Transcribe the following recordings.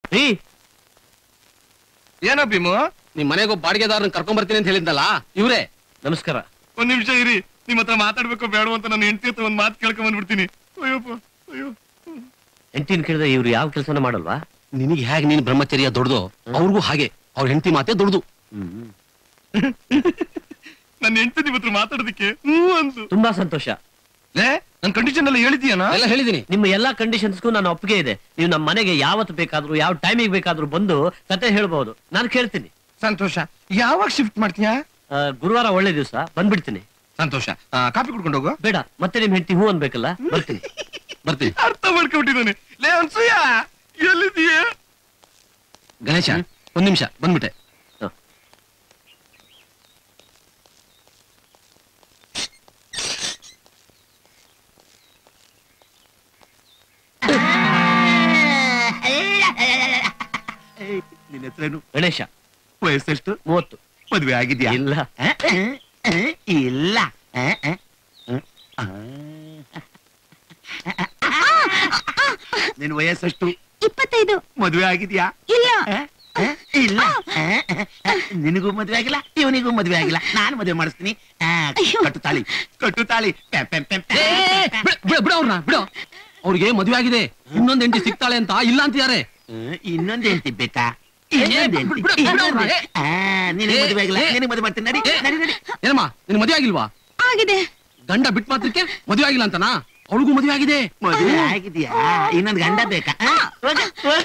ರೀ ಏನೋ ಭೀಮು ನಿಮ್ ಮನೆಗೂ ಬಾಡಿಗೆದಾರನ್ ಕರ್ಕೊಂಡ್ ಬರ್ತೀನಿ ಅಂತ ಹೇಳಿದ್ನಲ್ಲ ಇವ್ರೇ ನಮಸ್ಕಾರ ಒಂದ್ ನಿಮಿಷ ಇರಿ ನಿಮ್ ಹತ್ರ ಮಾತಾಡ್ಬೇಕೋ ಬೇಡ ಅಂತ ನನ್ನ ಹೆಂಡತಿ ಹತ್ರ ಒಂದ್ ಮಾತು ಕೇಳ್ಕೊಂಡ್ ಬಂದ್ಬಿಡ್ತೀನಿ ಅಯ್ಯಪ್ಪ ಅಯ್ಯೋ ಹೆಂಡತಿನ ಕೇಳಿದ್ರೆ ಇವ್ರು ಯಾವ ಕೆಲಸನ ಮಾಡಲ್ವಾ ನಿನಗೆ ಹೇಗೆ ನೀನ್ ಬ್ರಹ್ಮಚರ್ಯ ದೊಡ್ಡದು ಅವ್ರಿಗೂ ಹಾಗೆ ಅವ್ರ ಹೆಂಡತಿ ಮಾತೇ ದೊಡ್ಡದು ನನ್ನ ಹೆಂಡತಿ ನಿಮ್ ಹತ್ರ ಮಾತಾಡೋದಕ್ಕೆ ಹ್ಞೂ ಅಂದು ತುಂಬಾ ಸಂತೋಷ ಲೇ ನನ್ ಕಂಡೀಷನ್ ಎಲ್ಲ ಹೇಳಿದ್ಯಾನ ಎಲ್ಲ ಹೇಳಿದೀನಿ ನಿಮ್ಮ ಎಲ್ಲಾ ಕಂಡೀಷನ್ಸ್ಗೂ ನಾನು ಒಪ್ಪಿಗೆ ಇದೆ ನೀವು ನಮ್ಮ ಮನೆಗೆ ಯಾವತ್ತು ಬೇಕಾದ್ರೂ ಯಾವ ಟೈಮಿಗೆ ಬೇಕಾದ್ರೂ ಬಂದು ಕತೆ ಹೇಳ್ಬಹುದು ನಾನು ಕೇಳ್ತೀನಿ ಸಂತೋಷ ಯಾವಾಗ ಶಿಫ್ಟ್ ಮಾಡ್ತೀಯಾ ಆ, ಗುರುವಾರ ಒಳ್ಳೆ ದಿವಸ ಬಂದ್ಬಿಡ್ತೀನಿ ಸಂತೋಷ ಆ, ಕಾಫಿ ಕುಡ್ಕೊಂಡು ಹೋಗು ಬೇಡ ಮತ್ತೆ ನಿಮ್ ಹೆಂಡತಿ ಹೂ ಅನ್ಬೇಕಲ್ಲ ಬರ್ತೀನಿ ಬರ್ತೀನಿ ಅರ್ಥ ಮಾಡ್ಕೊಂಡ್ಬಿಟ್ಟಿದ್ದಾನೆ ಲೇ ಅನ್ಸೂಯ ಎಲ್ಲಿದೀಯ ಗಣೇಶ ಒಂದ್ ನಿಮಿಷ ಬಂದ್ಬಿಟ್ಟೆ ಹ. ನಿನ್ನ ಹೆಸರೇನು ಗಣೇಶ ವಯಸ್ಸೆಷ್ಟು ಮೂವತ್ತು ಮದುವೆ ಆಗಿದ್ಯಾ ಇಲ್ಲ ಆ, ಆ, ಆ, ಇಲ್ಲ ಆ, ಆ, ಆ, ಆ. ನಿನ್ ವಯಸ್ಸೆಷ್ಟು ಇಪ್ಪತ್ತೈದು ಮದುವೆ ಆಗಿದ್ಯಾ ಇಲ್ಲ ಆ, ಆ, ಇಲ್ಲ ಆ, ಆ, ಆ, ನಿನಗೂ ಮದುವೆ ಆಗಿಲ್ಲ ಇವನಿಗೂ ಮದುವೆ ಆಗಿಲ್ಲ ನಾನು ಮದುವೆ ಮಾಡಿಸ್ತೀನಿ ಆ, ಕಟ್ಟು ತಾಳಿ ಕಟ್ಟು ತಾಳಿ ಪೆ, ಪೆ, ಪೆ, ಪೆ. ಬಿಡ ಅವ್ರನ್ನ ಬಿಡು ಅವ್ರಿಗೆ ಮದುವೆ ಆಗಿದೆ ಇನ್ನೊಂದ್ ಹೆಂಡತಿ ಸಿಗ್ತಾಳೆ ಅಂತ ಇಲ್ಲ ಅಂತಿದ್ದಾರೆ ಆ, ಇನ್ನೊಂದ್ ಹೆಂಡತಿ ಬೇಕಾ ಇನ್ನೊಂದ್ ಹೆಂಡ್ತಿ, ಬಿಡು, ಬಿಡು, ಇನ್ನೊಂದ್ ಬಿಡು, ಹೆಂಡ್ತಿ. ಆ, ನಿನಗೆ ಮದುವೆ ಆಗಿಲ್ಲ ನಿನಗೆ ಮದುವೆ ಮಾಡ್ತೀನಿ ನಡಿ ನಡಿ ನಡಿ ಏನಮ್ಮ ನಿನ್ ಮದುವೆ ಆಗಿಲ್ವಾ ಆಗಿದೆ ಗಂಡ ಬಿಟ್ ಮಾತ್ರಕ್ಕೆ ಮದುವೆ ಆಗಿಲ್ಲ ಅಂತನಾ ಅವಳಿಗೂ ಮದುವೆ ಆಗಿದೆ ಮದುವೆ ಆಗಿದ್ಯಾ ಇನ್ನೊಂದ್ ಗಂಡ ಬೇಕಾ ಆ, ಹೋಗು, ಹೋಗು.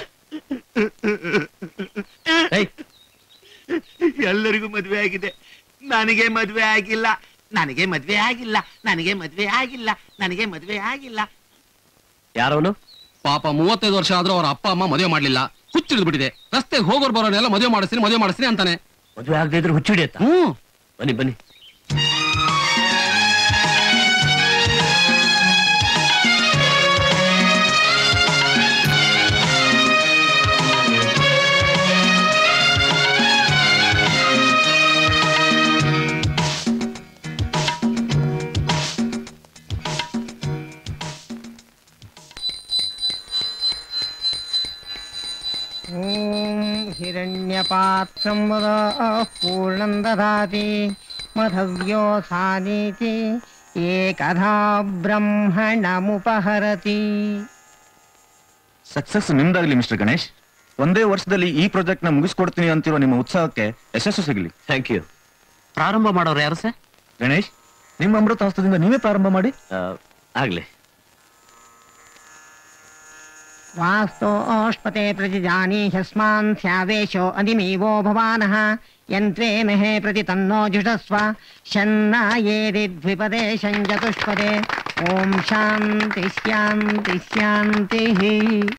ಏಯ್, ಎಲ್ಲರಿಗೂ ಮದ್ವೆ ಆಗಿದೆ ನನಗೆ ಮದ್ವೆ ಆಗಿಲ್ಲ ನನಗೆ ಮದ್ವೆ ಆಗಿಲ್ಲ ನನಗೆ ಮದ್ವೆ ಆಗಿಲ್ಲ ನನಗೆ ಮದ್ವೆ ಆಗಿಲ್ಲ ಯಾರವನು ಪಾಪ ಮೂವತ್ತೈದು ವರ್ಷ ಆದ್ರೂ ಅವ್ರ ಅಪ್ಪ ಅಮ್ಮ ಮದುವೆ ಮಾಡ್ಲಿಲ್ಲ ಹುಚ್ಚಿಡಿದು ಬಿಟ್ಟಿದೆ ರಸ್ತೆಗೆ ಹೋಗೋರ್ ಬರೋನೆಲ್ಲ ಮದುವೆ ಮಾಡಿಸ್ತೀನಿ ಮದುವೆ ಮಾಡಿಸ್ತೀನಿ ಅಂತಾನೆ ಮದುವೆ ಆಗದೆ ಇದ್ರೆ ಹುಚ್ಚಿಡಿಯತ್ತ ಹ್ಮ್ ಬನ್ನಿ ಬನ್ನಿ ॐ हिरण्यपात्रं वदा पूर्णं ददाति मधव्योसानीति एकधा ब्रह्मणमुपहरति ಸಕ್ಸಸ್ ನಿಮ್ದಾಗ್ಲಿ ಮಿಸ್ಟರ್ ಗಣೇಶ್ ಒಂದೇ ವರ್ಷದಲ್ಲಿ ಈ ಪ್ರಾಜೆಕ್ಟ್ ನ ಮುಗಿಸ್ಕೊಡ್ತೀನಿ ಅಂತಿರೋ ನಿಮ್ಮ ಉತ್ಸಾಹಕ್ಕೆ ಯಶಸ್ಸು ಸಿಗಲಿ ಥ್ಯಾಂಕ್ ಯು ಪ್ರಾರಂಭ ಮಾಡೋರು ಯಾರು ಸರ್ ಗಣೇಶ್ ನಿಮ್ಮ ಅಮೃತ ಹಸ್ತದಿಂದ ನೀವೇ ಪ್ರಾರಂಭ ಮಾಡಿ ಆಗ್ಲಿ वास्तोष्पते प्रतिजानी ह्यस्मान् स्यावेशो अधिमीवो भवानः यन्त्रे महे प्रति तन्नो जुषस्व शन्नायेदिद्विपदे शञ्चतुष्पदे ॐ शान्ति शान्ति शान्तिः